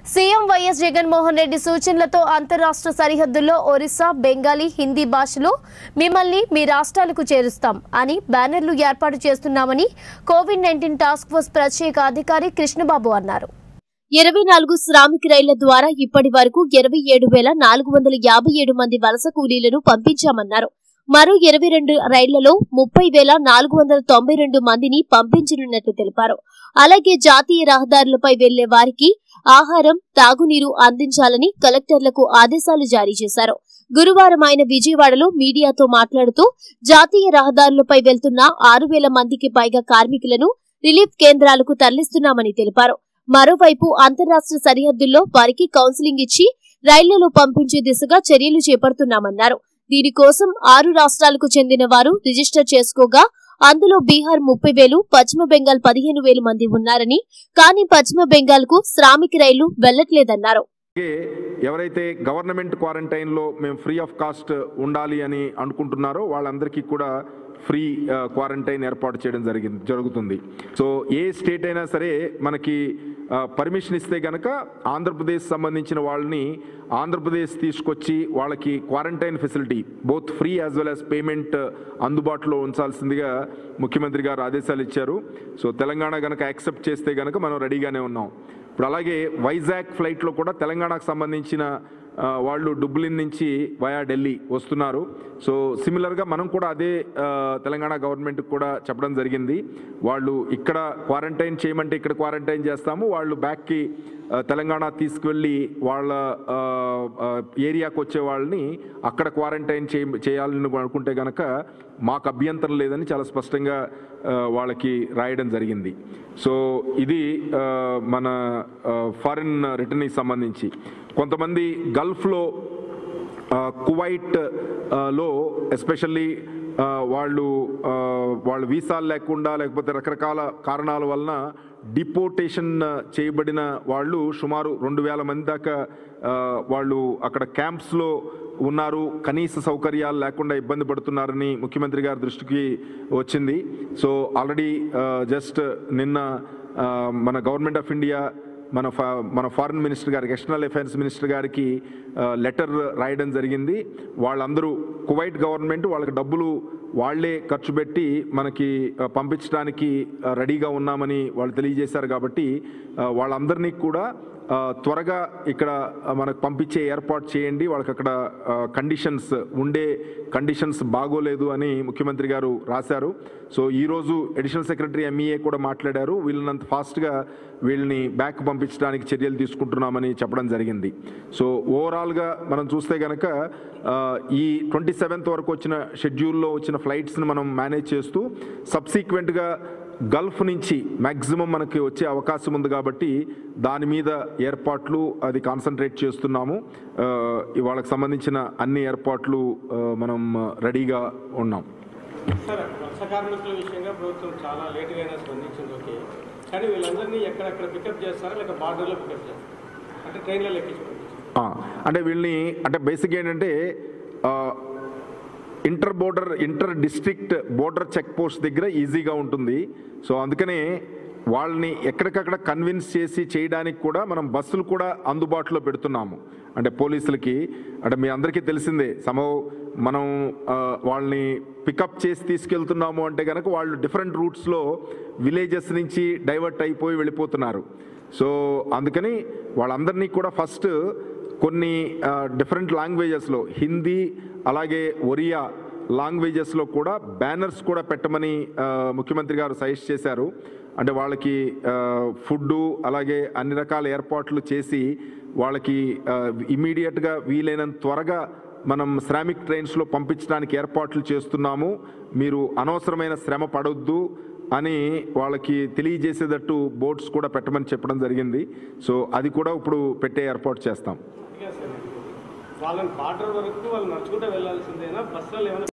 CM YS Jaganmohan Reddy సూచనలతో అంతరాష్ట్ర సరిహద్దుల్లో ఒరిస్సా బెంగాలీ హిందీ భాషలో మిమ్మల్ని మీ రాష్ట్రాలకు చేరుస్తాం అని బ్యానర్లు ఏర్పాటు చేస్తున్నామని కోవిడ్ నైన్టీన్ టాస్క్ ఫోర్స్ ప్రత్యేక అధికారి కృష్ణబాబు అన్నారు ఇరవై నాలుగు శ్రామిక రైళ్ల ద్వారా ఇప్పటి వరకు ఇరవై ఏడు వేల నాలుగు వందల యాభై ఏడు మంది వలస కూలీలను పంపించామన్నారు మరో ఇరవై రెండు రైళ్లలో ముప్పై వేల నాలుగు వందల తొంభై రెండు మందిని పంపించనున్నట్లు తెలిపారు అలాగే జాతీయ రహదారులపై వెళ్లే వారికి ఆహారం తాగునీరు అందించాలని కలెక్టర్లకు ఆదేశాలు జారీ చేశారు గురువారం ఆయన విజయవాడలో మీడియాతో మాట్లాడుతూ జాతీయ రహదారులపై వెళ్తున్న ఆరు వేల మందికి పైగా కార్మికులను రిలీఫ్ కేంద్రాలకు తరలిస్తున్నామని తెలిపారు మరోవైపు అంతరాష్ట్ర సరిహద్దుల్లో వారికి కౌన్సిలింగ్ ఇచ్చి రైళ్లలో పంపించే దిశగా చర్యలు చేపడుతున్నామన్నారు దీనికోసం ఆరు రాష్ట్రాలకు చెందిన వారు రిజిస్టర్ చేసుకోగా అందులో బీహార్ ముప్పై వేలు పశ్చిమ బెంగాల్ పదిహేను వేలు మంది ఉన్నారని కానీ పశ్చిమ బెంగాల్ కు శ్రామిక రైళ్లు వెళ్లట్లేదన్నారు అలాగే ఎవరైతే గవర్నమెంట్ క్వారంటైన్లో మేము ఫ్రీ ఆఫ్ కాస్ట్ ఉండాలి అని అనుకుంటున్నారో వాళ్ళందరికీ కూడా ఫ్రీ ఆ, క్వారంటైన్ ఏర్పాటు చేయడం జరిగింది జరుగుతుంది సో ఏ స్టేట్ అయినా సరే మనకి ఆ, పర్మిషన్ ఇస్తే గనక ఆంధ్రప్రదేశ్ సంబంధించిన వాళ్ళని ఆంధ్రప్రదేశ్ తీసుకొచ్చి వాళ్ళకి quarantine facility both free as well as payment అందుబాటులో ఉంచాల్సిందిగా ముఖ్యమంత్రి గారు ఆదేశాలు ఇచ్చారు సో తెలంగాణ గనక యాక్సెప్ట్ చేస్తే గనక మనం రెడీగానే ఉన్నాం ఇప్పుడు అలాగే వైజాగ్ ఫ్లైట్లో కూడా తెలంగాణకు సంబంధించిన ఆ, వాళ్ళు డుబ్లిన్ నుంచి వయా ఢిల్లీ వస్తున్నారు సో సిమిలర్గా మనం కూడా అదే ఆ, తెలంగాణ గవర్నమెంట్కి కూడా చెప్పడం జరిగింది వాళ్ళు ఇక్కడ క్వారంటైన్ చేయమంటే ఇక్కడ క్వారంటైన్ చేస్తాము వాళ్ళు బ్యాక్కి ఆ, తెలంగాణ తీసుకువెళ్ళి వాళ్ళ ఆ, ఆ, ఏరియాకి వచ్చే వాళ్ళని అక్కడ క్వారంటైన్ చేయ చేయాలని అనుకుంటే గనక మాకు అభ్యంతరం లేదని చాలా స్పష్టంగా ఆ, వాళ్ళకి రాయడం జరిగింది సో ఇది ఆ, మన ఫారిన్ రిటర్న్కి సంబంధించి కొంతమంది గల్ఫ్లో ఆ, కువైట్ ఆ, లో ఎస్పెషల్లీ ఆ, వాళ్ళు ఆ, వాళ్ళు వీసాలు లేకుండా లేకపోతే రకరకాల కారణాల వలన డిపోటేషన్ చేయబడిన వాళ్ళు సుమారు రెండు వేల మంది దాకా ఆ, వాళ్ళు అక్కడ క్యాంప్స్లో ఉన్నారు కనీస సౌకర్యాలు లేకుండా ఇబ్బంది పడుతున్నారని ముఖ్యమంత్రి గారి దృష్టికి వచ్చింది సో ఆల్రెడీ జస్ట్ నిన్న ఆ, మన గవర్నమెంట్ ఆఫ్ ఇండియా మన ఫా మన ఫారిన్ మినిస్టర్ గారికి ఎక్స్టర్నల్ అఫైర్స్ మినిస్టర్ గారికి లెటర్ రాయడం జరిగింది వాళ్ళందరూ కువైట్ గవర్నమెంట్ వాళ్ళకి డబ్బులు వాళ్ళే ఖర్చు పెట్టి మనకి ఆ, పంపించడానికి ఆ, రెడీగా ఉన్నామని వాళ్ళు తెలియజేశారు కాబట్టి ఆ, వాళ్ళందరినీ కూడా ఆ, త్వరగా ఇక్కడ ఆ, మనకు పంపించే ఏర్పాటు చేయండి వాళ్ళకి అక్కడ కండిషన్స్ ఉండే కండిషన్స్ బాగోలేదు అని ముఖ్యమంత్రి గారు రాశారు సో ఈరోజు అడిషనల్ సెక్రటరీ ఎంఈఏ కూడా మాట్లాడారు వీళ్ళనంత ఫాస్ట్గా వీళ్ళని బ్యాక్ పంపించడానికి చర్యలు తీసుకుంటున్నామని చెప్పడం జరిగింది సో ఓవరాల్గా మనం చూస్తే కనుక ఈ ట్వంటీ సెవెంత్ వరకు వచ్చిన షెడ్యూల్లో వచ్చిన ఫ్లైట్స్ని మనం మేనేజ్ చేస్తూ సబ్సీక్వెంట్గా గల్ఫ్ నుంచి మ్యాక్సిమం మనకి వచ్చే అవకాశం ఉంది కాబట్టి దాని మీద ఏర్పాట్లు అది కాన్సన్ట్రేట్ చేస్తున్నాము ఆ, వాళ్ళకి సంబంధించిన అన్ని ఏర్పాట్లు ఆ, మనం రెడీగా ఉన్నాం సార్ వలస కార్మికుల విషయంగా ప్రభుత్వం చాలా లేటుగా అయినా స్పందించింది ఓకే కానీ వీళ్ళందరినీ ఎక్కడెక్కడ పికప్ చేస్తారా లేక బార్డర్లో పికప్ చేస్తారా అంటే ట్రైన్లో ఎక్కించి పంపించారు ఆ, అంటే వీళ్ళని అంటే బేసిక్ ఏంటంటే inter border inter district border check post దగ్గర ఈజీగా ఉంటుంది సో అందుకనే వాళ్ళని ఎక్కడికక్కడ కన్విన్స్ చేసి చేయడానికి కూడా మనం బస్సులు కూడా అందుబాటులో పెడుతున్నాము అంటే పోలీసులకి అంటే మీ అందరికీ తెలిసిందే సమో మనం ఆ, వాళ్ళని పికప్ చేసి తీసుకెళ్తున్నాము అంటే కనుక వాళ్ళు డిఫరెంట్ రూట్స్లో విలేజెస్ నుంచి డైవర్ట్ అయిపోయి వెళ్ళిపోతున్నారు సో అందుకని వాళ్ళందరినీ కూడా ఫస్ట్ కొన్ని డిఫరెంట్ లాంగ్వేజెస్లో హిందీ అలాగే ఒరియా లాంగ్వేజెస్లో కూడా బ్యానర్స్ కూడా పెట్టమని ఆ, ముఖ్యమంత్రి గారు సజెస్ట్ చేశారు అంటే వాళ్ళకి ఫుడ్డు అలాగే అన్ని రకాల ఏర్పాట్లు చేసి వాళ్ళకి ఇమీడియట్గా వీలైనంత త్వరగా మనం శ్రామిక్ ట్రైన్స్లో పంపించడానికి ఏర్పాట్లు చేస్తున్నాము మీరు అనవసరమైన శ్రమ పడొద్దు అని వాళ్ళకి తెలియజేసేటట్టు బోర్డ్స్ కూడా పెట్టమని చెప్పడం జరిగింది సో అది కూడా ఇప్పుడు పెట్టే ఏర్పాటు చేస్తాం అందుకే సార్ వాళ్ళని బార్డర్ వరకు వాళ్ళు నడుచుకుంటూ వెళ్ళాల్సిందేనా బస్సులో ఏమైనా